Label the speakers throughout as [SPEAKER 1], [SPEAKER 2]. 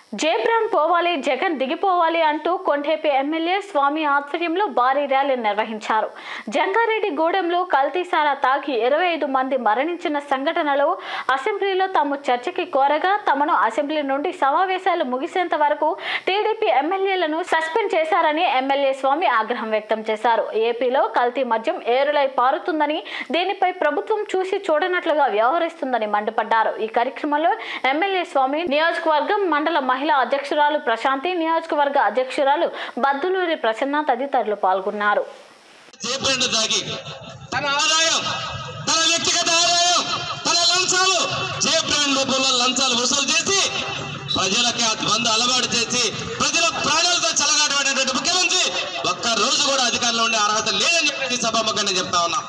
[SPEAKER 1] జయప్రాన్ పోవాలి జగన్ దిగిపోవాలి అంటూ కొండేపి ఎమ్మెల్యే స్వామి ఆధ్వర్యంలో భారీ ర్యాలీ నిర్వహించారు జంగారెడ్డి గూడెంలో కల్తీసారా తాగి ఇరవై ఐదు మంది మరణించిన సంఘటనలో అసెంబ్లీలో తాము చర్చకి కోరగా తమను అసెంబ్లీ నుండి సమావేశాలు ముగిసేంత వరకు టీడీపీ ఎమ్మెల్యేలను సస్పెండ్ చేశారని ఎమ్మెల్యే స్వామి ఆగ్రహం వ్యక్తం చేశారు ఏపీలో కల్తీ మద్యం ఏరులై పారుతుందని దీనిపై ప్రభుత్వం చూసి చూడనట్లుగా వ్యవహరిస్తుందని మండిపడ్డారు ఈ కార్యక్రమంలో ఎమ్మెల్యే స్వామి నియోజకవర్గం మండల మహిళా అధ్యక్షురాలు ప్రశాంతి నియోజకవర్గ అధ్యక్షురాలు బద్దులూరి ప్రసన్న తదితరులు పాల్గొన్నారు
[SPEAKER 2] చేపండు దాగి తన ఆదాయం తన వ్యక్తిగత ఆదాయం తన లంచాలు జే బ్రాండ్ రూపంలో లంచాలు వసూలు చేసి ప్రజలకి ఆ మంద అలవాటు చేసి ప్రజల ప్రాణాలతో చెలగాటపడేటువంటి ముఖ్యమంత్రి ఒక్క రోజు కూడా అధికారంలో ఉండే అర్హత లేదని చెప్పి సభాముఖంగా చెప్తా ఉన్నా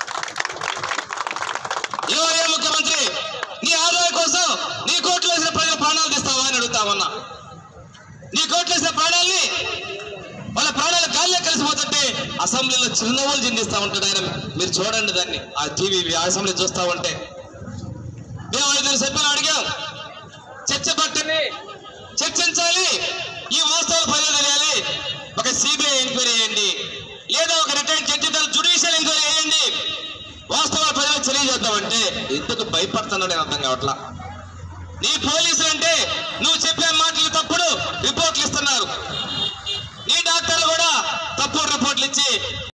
[SPEAKER 2] ఏమయ్యా ముఖ్యమంత్రి నీ ఆదాయం కోసం నీ కోట్లు వేసిన ప్రజల ప్రాణాలు తీస్తావా అని అడుగుతా ఉన్నా నీ కోట్లు వేసిన ప్రాణాల్ని వాళ్ళ ప్రాణాలు గాల్లో కలిసిపోతుంటే అసెంబ్లీలో చిరునవ్వులు చిందిస్తా ఉంటాడు ఆయన మీరు చూడండి దాన్ని ఆ టీవీ అసెంబ్లీ చూస్తా ఉంటే మేము ఐదుగురు సభ్యులు అడిగాం చర్చ పట్టని చర్చించాలి ఈ వాస్తవాలు ప్రజలు తెలియాలి ఒక సిబిఐ ఎంక్వైరీ చేయండి లేదా ఒక రిటైర్డ్ జడ్జి జుడిషియల్ ఎంక్వైరీ చేయండి వాస్తవాలు ప్రజలకు తెలియజేద్దామంటే ఎందుకు భయపడుతున్నాడు నేను అర్థం కావట్లా నీ పోలీసులు అంటే నువ్వు చెప్పే మాటలు తప్పుడు రిపోర్ట్లు ఇస్తున్నారు నీ డాక్టర్లు కూడా తప్పుడు రిపోర్ట్లు ఇచ్చి